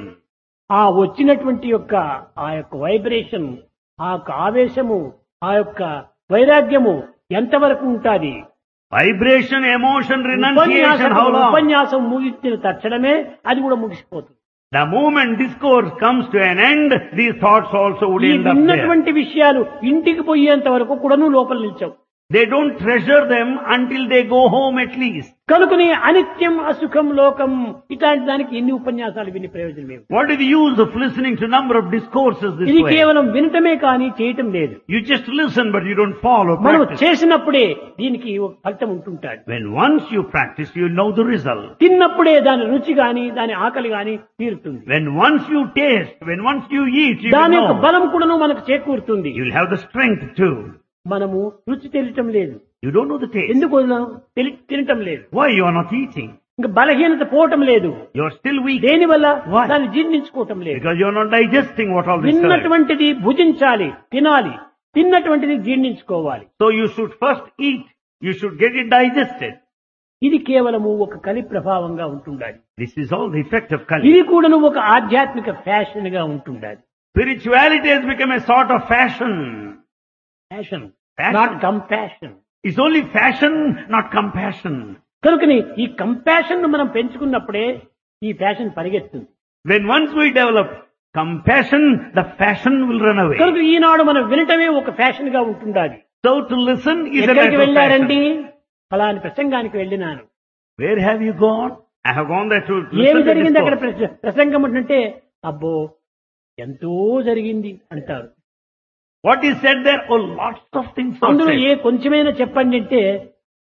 ఆ వచ్చినటువంటి యొక్క ఆ యొక్క వైబ్రేషన్ ఆ యొక్క ఆవేశము ఆ యొక్క వైరాగ్యము ఎంతవరకు ఉంటాది Vibration, emotion, renunciation, ఉపన్యాసం how long? ఉపన్యాసం ముగించిన తక్షణమే అది కూడా ముగిసిపోతుంది The moment discourse comes to an end, these thoughts also would ఈ end up there. విన్నటువంటి విషయాలు ఇంటికి పోయేంత వరకు కూడాను లోపల నిలిచావు They don't treasure them until they go home at least. కనుకనే అనిత్యం అసుఖం లోకం ఇట్లాంటి దానికి ఎన్ని ఉపన్యాసాలు విని ప్రయోజనం ఏమి What is the use of listening to number of discourses this ఇది way? కేవలం వినటమే కానీ చేయటం లేదు You just listen but you don't follow మనం practice. చేసినప్పుడే దీనికి ఒక ఫలితం ఉంటుంటాడు When once you practice, you know the result. తిన్నప్పుడే దాని రుచి గాని దాని ఆకలి గాని తీరుతుంది When once you taste, when once you eat, you will దాని యొక్క know. బలం కూడాను మనకు చేకూరుతుంది You'll have the strength too. మనము రుచి తెలియటం లేదు You don't know the taste. ఎందుకు వదలం? తెలి- తినటం లేదు Why you are not eating? ఇంకా బలహీనత పోవటం లేదు You are still weak దేని వల్ల Why? దాన్ని జీర్ణించుకోవటం లేదు because you are not digesting what all this is. విన్నటువంటిది భుజించాలి తినాలి తిన్నటువంటిది జీర్ణించుకోవాలి So you should first eat. You should get it digested. ఇది కేవలము ఒక కలి ప్రభావంగా ఉంటుండాలి This is all the effect of Kali. ఇది కూడాను ఒక ఆధ్యాత్మిక ఫ్యాషన్ గా ఉంటుండాలి Spirituality has become a sort of fashion. Fashion Fashion. Not compassion It's only fashion, not compassion. కనుకని ఈ కంపాషన్ ను మనం పెంచుకున్నప్పుడే ఈ ఫ్యాషన్ పరిగెత్తుంది When once we develop compassion, the fashion will run away. కనుక ఈనాడు మనం వినటమే ఒక ఫ్యాషన్ గా ఉంటుండాలి So to listen is a ఎక్కడికి matter of వెళ్ళారండి fashion. ఫలాని ప్రసంగానికి వెళ్ళినాను Where have you gone? I have gone there to ఏమి listen to జరిగింది అక్కడ discourse. ప్రస- ప్రసంగం అంటే అబ్బో ఎంతో జరిగింది అంటారు What is said there? Oh, lots of things are అందులో said. ఏ కొంచెమైనా చెప్పండి అంటే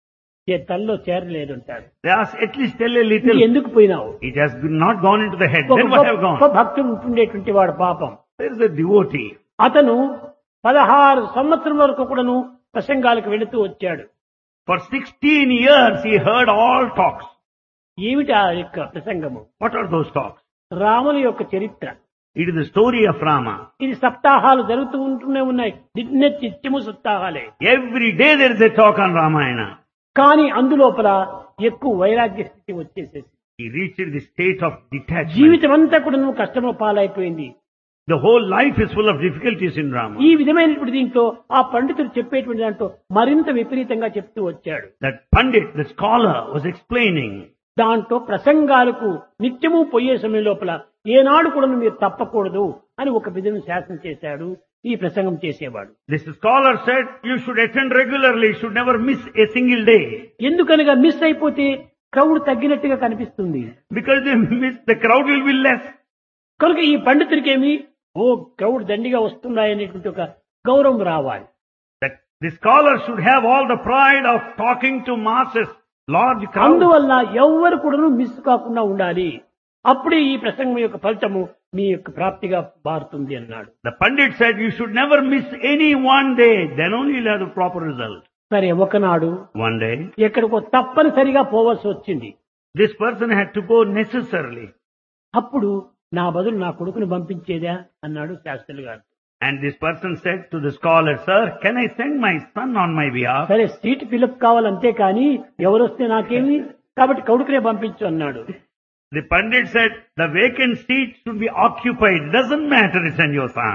చే- తల్లో చేరలేదంటారు They ask, at least tell a ఇది little. ఎందుకు పోయినావు It has been not gone into the head. ఒక Then what have గొప్ప gone? భక్తుడు ఉంటుండేటువంటి వాడు పాపం There is a devotee. అతను పదహారు సంవత్సరం వరకు కూడాను ప్రసంగాలకు వెళుతూ వచ్చాడు For 16 years he heard all talks. ఏమిటి ఆ యొక్క ప్రసంగము What are those talks? రాముని యొక్క చరిత్ర It is the story of Rama. ఇది సప్తాహాలు జరుగుతూ ఉంటూనే ఉన్నాయి నిన్న నిత్యము సప్తాహాలే Every day there is a talk on Ramayana. కానీ అందులోపల ఎక్కువ వైరాగ్య స్థితి వచ్చేసేసి He reached the state of detachment. జీవితం అంతా కూడా నువ్వు కష్టము పాలైపోయింది The whole life is full of difficulties in Rama. ఈ విధమైనటువంటి దీంట్లో ఆ పండితుడు చెప్పేటువంటి దాంట్లో మరింత విపరీతంగా చెప్తూ వచ్చాడు That Pandit, the scholar, was explaining దాంట్లో ప్రసంగాలకు నిత్యము పోయే సమయం లోపల ఏనాడు కూడా మీరు తప్పకూడదు అని ఒక విధం శాసనం చేశాడు ఈ ప్రసంగం చేసేవాడు This scholar said you should attend regularly, you should never miss a single day. ఎందుకనగా మిస్ అయిపోతే క్రౌడ్ తగ్గినట్టుగా కనిపిస్తుంది Because they miss, the crowd will be less. కనుక ఈ పండితుడికేమి ఓ క్రౌడ్ దండిగా వస్తున్నాయనేటువంటి ఒక గౌరవం రావాలి That the scholar should have all the pride of talking to masses, large crowds. అందువల్ల ఎవ్వరు కూడా మిస్ కాకుండా ఉండాలి అప్పుడే ఈ ప్రసంగం యొక్క ఫలితము మీ యొక్క ప్రాప్తిగా మారుతుంది అన్నాడు The Pandit said you should never miss any one day, then only you'll have the proper result. సరే ఒకనాడు One day, ఎక్కడికో తప్పనిసరిగా పోవాల్సి వచ్చింది this person had to go necessarily. అప్పుడు నా బదులు నా కొడుకుని పంపించేదా అన్నాడు శాస్త్రులు గారు And this person said to the scholar, Sir, can I send my son on my behalf? సరే సీట్ ఫిలప్ కావాలంతే కానీ ఎవరు వస్తే నాకేమి కాబట్టి కొడుకునే పంపించు అన్నాడు The Pandit said, the vacant seat should be occupied. Doesn't matter, send your son.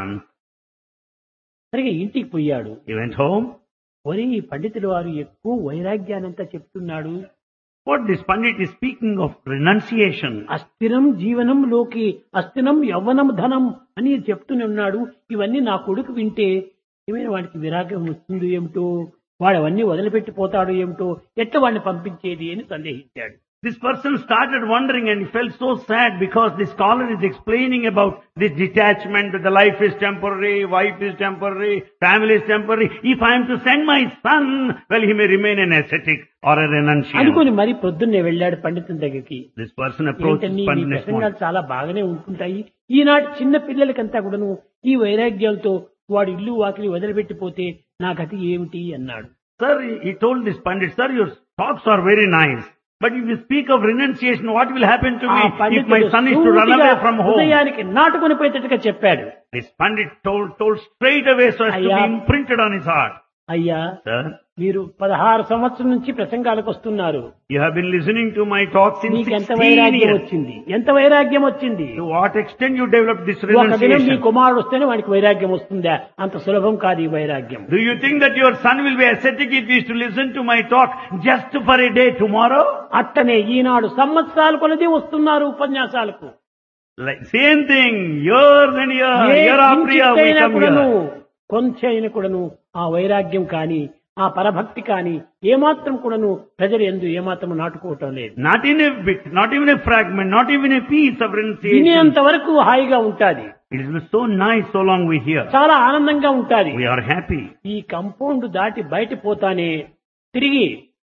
సరిగా ఇంటికి పోయాడు He went home. ఒరే ఈ పండితుడు వారు ఎక్కువ వైరాగ్యానంతా చెప్తున్నాడు What this Pandit is speaking of renunciation. అస్థిరం జీవనంలోకి అస్థిరం యవ్వనం ధనం అని చెప్తూనే ఉన్నాడు ఇవన్నీ నా కొడుకు వింటే ఏమైనా వాడికి విరాగం వస్తుంది ఏమిటో వాడు అవన్నీ వదిలిపెట్టిపోతాడు ఏమిటో ఎట్లా వాడిని పంపించేది అని సందేహించాడు This person started wondering and he felt so sad because the scholar is explaining about this detachment, that the life is temporary, wife is temporary, family is temporary. If I am to send my son, well, he may remain an ascetic or a renunciant. అనుకుని మరి పొద్దున్నే వెళ్ళాడు పండితుని దగ్గరికి This person approached ఏంటండి this me Pandit next morning. ప్రసంగాలు చాలా బాగానే ఉంటుంటాయి ఈనాటి చిన్న పిల్లలకంతా కూడాను ఈ వైరాగ్యాలతో వాడు ఇల్లు వాకిలి వదిలిపెట్టిపోతే నా గతి ఏమిటి అన్నాడు Sir, he told this Pandit, sir, your talks are very nice. But if you speak of renunciation, what will happen to ఆ me if my పండితుడు son is to run సూటిగా away from home? హృదయానికి నాటుకొని పోయేటట్టుగా చెప్పాడు This Pandit told, told straight away so as to be Ayya. imprinted on his heart. అయ్యా Sir, మీరు పదహారు సంవత్సరం నుంచి ప్రసంగాలకు వస్తున్నారు you have been listening to my talks since మీకు ఎంత 16 వైరాగ్యం years. వచ్చింది ఎంత వైరాగ్యం వచ్చింది To what extent you developed this ఒక దినం మీ renunciation? కుమారుడు వస్తేనే వాడికి వైరాగ్యం వస్తుందా అంత సులభం కాదు ఈ వైరాగ్యం Do you think that your son will be ascetic if he is to listen to my talk just for a day tomorrow? అట్టనే ఈనాడు సంవత్సరాలు కొలది వస్తున్నారు ఉపన్యాసాలకు Like same thing, years and years, A year after year we కించిత్తైనా come కూడాను here. కొంచెం కూడాను ఆ వైరాగ్యం కానీ ఆ పరభక్తి కానీ ఏమాత్రం కూడాను ప్రజలు ఎందు ఏమాత్రం నాటుకోవటం లేదు Not in a bit, not even a fragment, not even a piece of renunciation. వినేంత వరకు హాయిగా ఉంటాది It is so nice so long we hear. చాలా ఆనందంగా ఉంటాది We are happy. ఈ కంపౌండ్ దాటి బయట పోతానే తిరిగి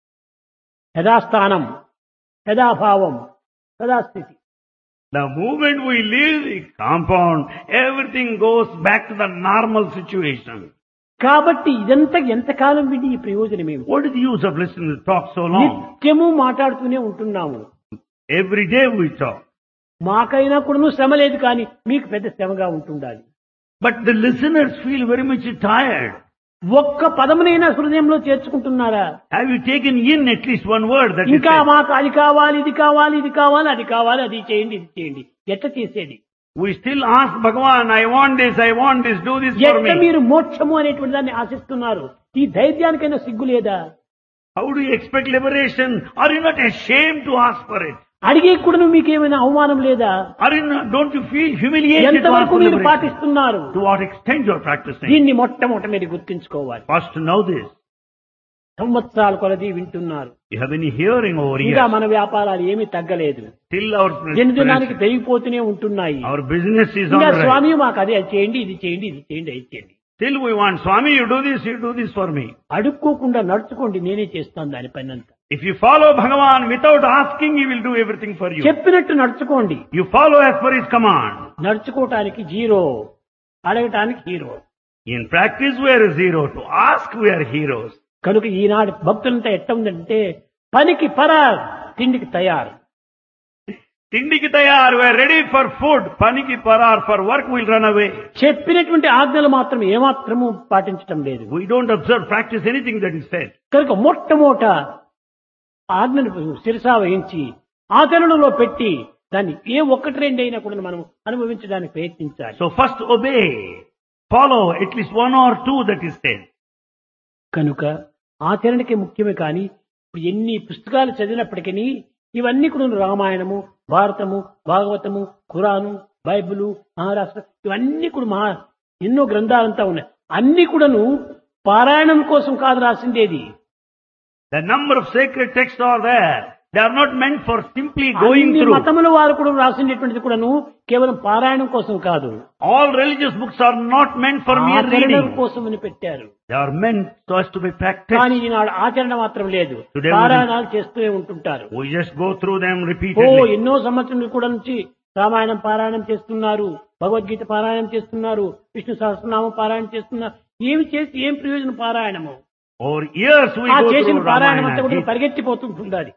యథాస్థానం యథాభావం యథాస్థితి The moment we leave the compound, everything goes back to the normal situation. కాబట్టి ఇదంతా ఎంతకాలం విని ఈ ప్రయోజనం ఏమి What is the use of listening to talk so long? నిత్యము మాట్లాడుతూనే ఉంటున్నాము Every day we talk. మాకైనా కూడాను శ్రమ లేదు కానీ మీకు పెద్ద శ్రమగా ఉంటుండాలి But the listeners feel very much tired. ఒక్క పదమునైనా హృదయంలో చేర్చుకుంటున్నారా Have you taken in at least one word that is ఇంకా said? మాకు అది కావాలి ఇది కావాలి ఇది కావాలి అది కావాలి అది చేయండి ఇది చేయండి ఎట్ట చేసేది We still ask Bhagavan, I want this, I want this, do this for ఎట్ట me. మీరు మోక్షము అనేటువంటి దాన్ని ఆశిస్తున్నారు ఈ ధైర్యానికైనా సిగ్గు లేదా How do you expect liberation? Are you not ashamed to ask for it? అడిగే కూడా మీకేమైనా అవమానం లేదా Are you not, don't you feel humiliated to ask ఎంతవరకు for మీరు liberation? పాటిస్తున్నారు To what extent you are practicing? దీన్ని మొట్టమొదట మీరు గుర్తుంచుకోవాలి First know this. సంవత్సరాల కొలది వింటున్నారు You have been hearing over ఇంకా years. మన వ్యాపారాలు ఏమీ తగ్గలేదు Still our దినదినానికి పెరిగిపోతూనే ఉంటున్నాయి our business is on ఇంకా the rise. స్వామి మాకు అది అది చేయండి ఇది చేయండి ఇది చేయండి అది చేయండి Still we want, Swami, you do this, you do this for me. అడుక్కోకుండా నడుచుకోండి నేనే చేస్తాను దానిపైనంత If you follow Bhagavan without asking, he will do everything for you. చెప్పినట్టు నడుచుకోండి You follow as per his command. నడుచుకోవటానికి జీరో అడగటానికి hero In practice, we are zero. To ask, we are heroes. కనుక ఈనాడు భక్తులంతా ఎట్ట ఉందంటే పనికి పరార్ తిండికి తయారు Tindiki tayar, we are ready for food. Paniki parar, for work we'll run away. చెప్పినటువంటి ఆజ్ఞలు మాత్రం ఏమాత్రము పాటించటం లేదు We don't observe, practice anything that is said. కనుక మొట్టమొదట ఆజ్ఞను శిరసా వహించి ఆచరణలో పెట్టి దాన్ని ఏ ఒక్కటి రెండు అయినా కూడా మనం అనుభవించడానికి ప్రయత్నించాలి So first obey. Follow at least one or two that is said. కనుక ఆచరణకే ముఖ్యమే కానీ ఇప్పుడు ఎన్ని పుస్తకాలు చదివినప్పటికీ ఇవన్నీ కూడా రామాయణము భారతము భాగవతము ఖురాను బైబిలు మహారాష్ట్ర ఇవన్నీ కూడా మహా ఎన్నో గ్రంథాలంతా ఉన్నాయి అన్ని కూడాను పారాయణం కోసం కాదు రాసిండేది The number of sacred texts are there. They are not meant for simply going అన్ని through. మతముల వారు కూడా రాసిండేటువంటిది కూడాను కేవలం పారాయణం కోసం కాదు All religious books are not meant for mere ఆచరణం reading. కోసం అని పెట్టారు They are meant so as to be కానీ practiced. ఈనాడు ఆచరణ మాత్రం లేదు Today we- పారాయణాలు చేస్తూనే ఉంటుంటారు We just go through them oh repeatedly. ఎన్నో సంవత్సరాలు కూడా నుంచి రామాయణం పారాయణం చేస్తున్నారు భగవద్గీత పారాయణం చేస్తున్నారు విష్ణు సహస్రనామం పారాయణం చేస్తున్నారు ఏమి చేసి ఏం ప్రయోజనం పారాయణము Over years we ఆ go చేసిన through పారాయణం అంతా కూడా Ramayana. పరిగెత్తిపోతుంటుంది అది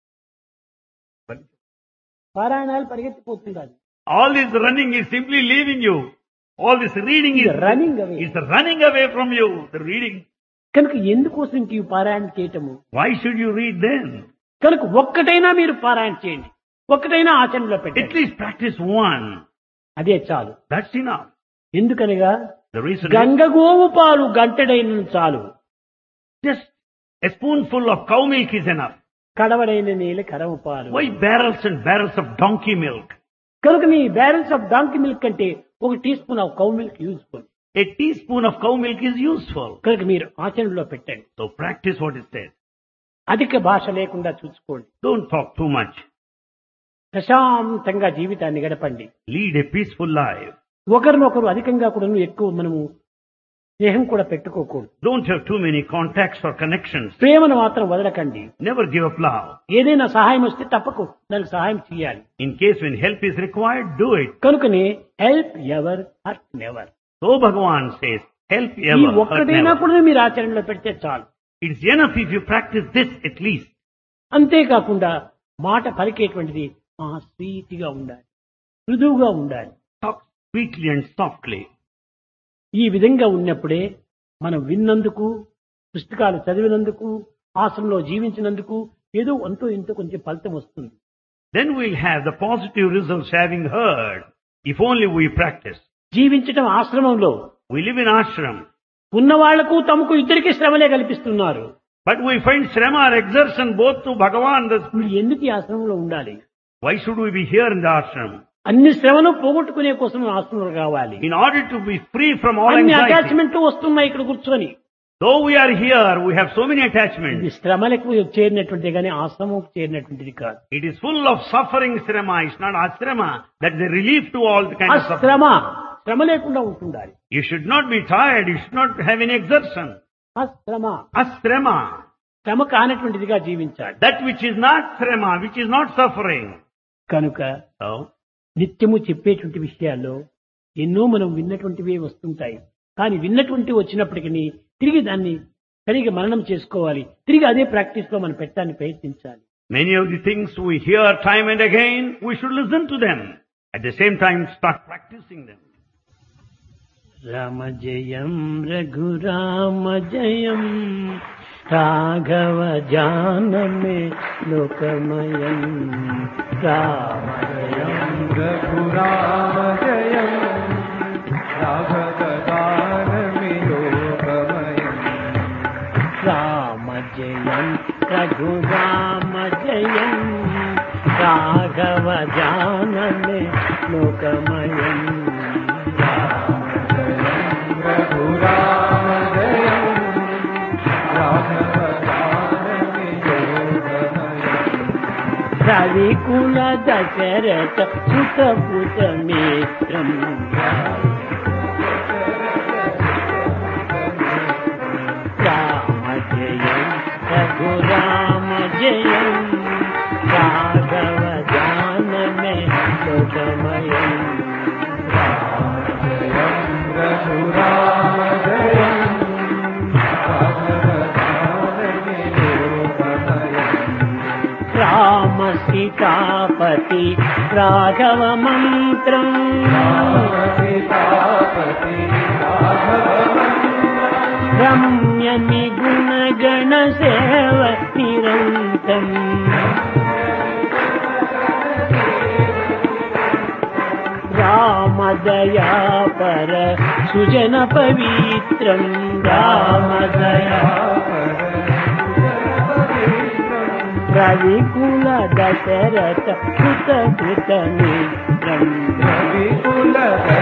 పారాయణాలు పరిగెత్తిపోతుంది All this running is simply leaving you. All this reading is running away is running away from you. The reading. కనుక ఎందుకోసం ఇంక ఈ పారాయణ చేయటము Why should you read then? కనుక ఒక్కటైనా మీరు పారాయణ చేయండి ఒక్కటైనా ఆచరణలో At పెట్టండి least practice one. అదే చాలు That's enough. ఎందుకనగా The reason is గంగగోవు పాలు గంటడైన చాలు just a spoonful of cow milk is enough. కడవడైన నీళ్ళ కరవ పాలు Why barrels and barrels of donkey milk? కనుక నీ బ్యారెన్స్ ఆఫ్ డాంకి మిల్క్ అంటే ఒక teaspoon of cow milk useful A teaspoon of cow milk is useful. కనుక మీరు ఆచరణలో పెట్టండి So practice what is said. అధిక భాష లేకుండా చూసుకోండి Don't talk too much. ప్రశాంతంగా జీవితాన్ని గడపండి Lead a peaceful life. ఒకరినొకరు అధికంగా కూడా ఎక్కువ మనము స్నేహం కూడా పెట్టుకోకూడదు Don't have too many contacts or connections. ప్రేమను మాత్రం వదలకండి Never give up love. ఏదైనా సహాయం వస్తే తప్పకు దానికి సహాయం చేయాలి In case when help is required, do it. కనుకనే help ever hurt never So Bhagavan says, help ఈ ever, hurt ఒక్కటైనా never. కూడా మీరు ఆచరణలో పెడితే చాలు It's enough if you practice this at least. అంతేకాకుండా మాట పలికేటువంటిది ఆ స్వీట్ గా ఉండాలి మృదువుగా ఉండాలి Talk sweetly and softly. ఈ విధంగా ఉన్నప్పుడే మనం విన్నందుకు పుస్తకాలు చదివినందుకు ఆశ్రమంలో జీవించినందుకు ఏదో అంతో ఇంతో కొంచెం ఫలితం వస్తుంది Then we'll have the positive results having heard, if only we practice. జీవించటం ఆశ్రమంలో We live in ashram, ఉన్న వాళ్లకు తమకు ఇద్దరికి శ్రమలే కల్పిస్తున్నారు but we find shrama or exertion both to Bhagavan. The, మీరు ఎందుకు ఈ ఆశ్రమంలో ఉండాలి why should we be here in the ashram? అన్ని శ్రమను పోగొట్టుకునే కోసం ఆశ్రమంలో కావాలి In order to be free from all అన్ని anxiety. అటాచ్మెంట్ వస్తున్నాయి ఇక్కడ కూర్చొని Though we are here, we have so many ఇది attachments. శ్రమలకు చేరినటువంటిది కానీ ఆశ్రమం చేరినటువంటిది కాదు It is full of suffering shrama. It's not ashrama. That is a relief to all the kind ఆ of suffering. శ్రమ శ్రమ లేకుండా ఉంటుండాలి You should not be tired. You should not have any exertion. ఆ శ్రమ Ashrama. శ్రమ కానటువంటిదిగా జీవించాలి That which is not shrama, which is not suffering. కనుక So, నిత్యము చెప్పేటువంటి విషయాల్లో ఎన్నో మనం విన్నటువంటివే వస్తుంటాయి కానీ విన్నటువంటి వచ్చినప్పటికీ తిరిగి దాన్ని సరిగా మననం చేసుకోవాలి తిరిగి అదే ప్రాక్టీస్ లో మనం పెట్టడానికి ప్రయత్నించాలి many of the things we hear time and again, we should listen to them. At the same time, start practicing them. Rama జయం రఘురామ జయం రాఘవ జానమే లోకమయం రామ జయం रघुराम जयं राघवदानविलोकमयम् రామ జయం రఘురామ జయం రాఘవ జానమే లోకమయం रघुराम जयं राघवदानविलोकमयम् రవికుల దశరథ సుతపుత మిత్రం రామ జయం రఘురామ జయం సీతాపతి రాఘవ మంత్రం సీతాపతి రాఘవ రమ్య నిగుణ గణ సేవ నిరంతం రామదయా పర సుజన పవిత్రం రామదయా రవికుల దశరథ కృత కృత మిత్రం విపుల